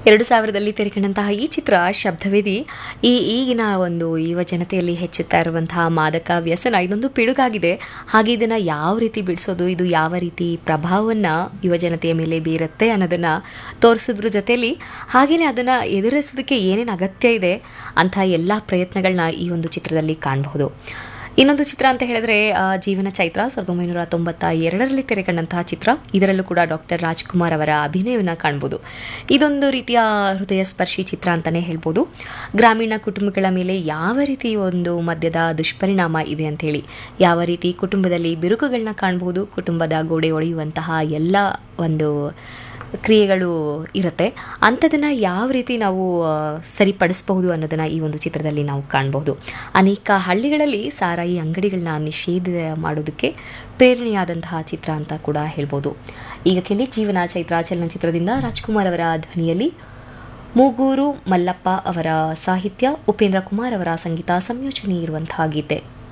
ಎರಡು ಸಾವಿರದಲ್ಲಿ ತೆರೆಕಂಡಂತಹ ಈ ಚಿತ್ರ ಶಬ್ದವೇದಿ ಈ ಈಗಿನ ಒಂದು ಯುವ ಜನತೆಯಲ್ಲಿ ಹೆಚ್ಚುತ್ತಾ ಇರುವಂತಹ ಮಾದಕ ವ್ಯಸನ ಇದೊಂದು ಪಿಡುಗಾಗಿದೆ ಹಾಗೆ ಇದನ್ನು ಯಾವ ರೀತಿ ಬಿಡಿಸೋದು ಇದು ಯಾವ ರೀತಿ ಪ್ರಭಾವವನ್ನು ಯುವ ಜನತೆಯ ಮೇಲೆ ಬೀರುತ್ತೆ ಅನ್ನೋದನ್ನು ತೋರಿಸೋದ್ರ ಜೊತೆಯಲ್ಲಿ ಹಾಗೆಯೇ ಅದನ್ನು ಎದುರಿಸೋದಕ್ಕೆ ಏನೇನು ಅಗತ್ಯ ಇದೆ ಅಂತಹ ಎಲ್ಲ ಪ್ರಯತ್ನಗಳನ್ನ ಈ ಒಂದು ಚಿತ್ರದಲ್ಲಿ ಕಾಣಬಹುದು ಇನ್ನೊಂದು ಚಿತ್ರ ಅಂತ ಹೇಳಿದ್ರೆ ಆ, ಜೀವನ ಚೈತ್ರ ಸಾವಿರದ ಒಂಬೈನೂರ ತೊಂಬತ್ತ ಎರಡರಲ್ಲಿ ತೆರೆಕಂಡಂತಹ ಚಿತ್ರ ಇದರಲ್ಲೂ ಕೂಡ ಡಾಕ್ಟರ್ ರಾಜ್ಕುಮಾರ್ ಅವರ ಅಭಿನಯವನ್ನು ಕಾಣ್ಬೋದು ಇದೊಂದು ರೀತಿಯ ಹೃದಯ ಸ್ಪರ್ಶಿ ಚಿತ್ರ ಅಂತಲೇ ಹೇಳ್ಬೋದು ಗ್ರಾಮೀಣ ಕುಟುಂಬಗಳ ಮೇಲೆ ಯಾವ ರೀತಿ ಒಂದು ಮದ್ಯದ ದುಷ್ಪರಿಣಾಮ ಇದೆ ಅಂಥೇಳಿ ಯಾವ ರೀತಿ ಕುಟುಂಬದಲ್ಲಿ ಬಿರುಕುಗಳನ್ನ ಕಾಣ್ಬೋದು ಕುಟುಂಬದ ಗೋಡೆ ಒಡೆಯುವಂತಹ ಎಲ್ಲ ಒಂದು ಕ್ರಿಯೆಗಳು ಇರುತ್ತೆ ಅಂಥದನ್ನು ಯಾವ ರೀತಿ ನಾವು ಆ, ಸರಿಪಡಿಸಬಹುದು ಅನ್ನೋದನ್ನು ಈ ಒಂದು ಚಿತ್ರದಲ್ಲಿ ನಾವು ಕಾಣಬಹುದು ಅನೇಕ ಹಳ್ಳಿಗಳಲ್ಲಿ ಸಾರಾಯಿ ಅಂಗಡಿಗಳನ್ನ ನಿಷೇಧ ಮಾಡೋದಕ್ಕೆ ಪ್ರೇರಣೆಯಾದಂತಹ ಚಿತ್ರ ಅಂತ ಕೂಡ ಹೇಳ್ಬೋದು ಈಗ ಕೆಲಿ ಜೀವನ ಚೈತ್ರ ಚಲನಚಿತ್ರದಿಂದ ರಾಜ್ಕುಮಾರ್ ಅವರ ಧ್ವನಿಯಲ್ಲಿ ಮೂಗೂರು ಮಲ್ಲಪ್ಪ ಅವರ ಸಾಹಿತ್ಯ ಉಪೇಂದ್ರ ಕುಮಾರ್ ಅವರ ಸಂಗೀತ ಸಂಯೋಜನೆ ಇರುವಂತಹ ಗೀತೆ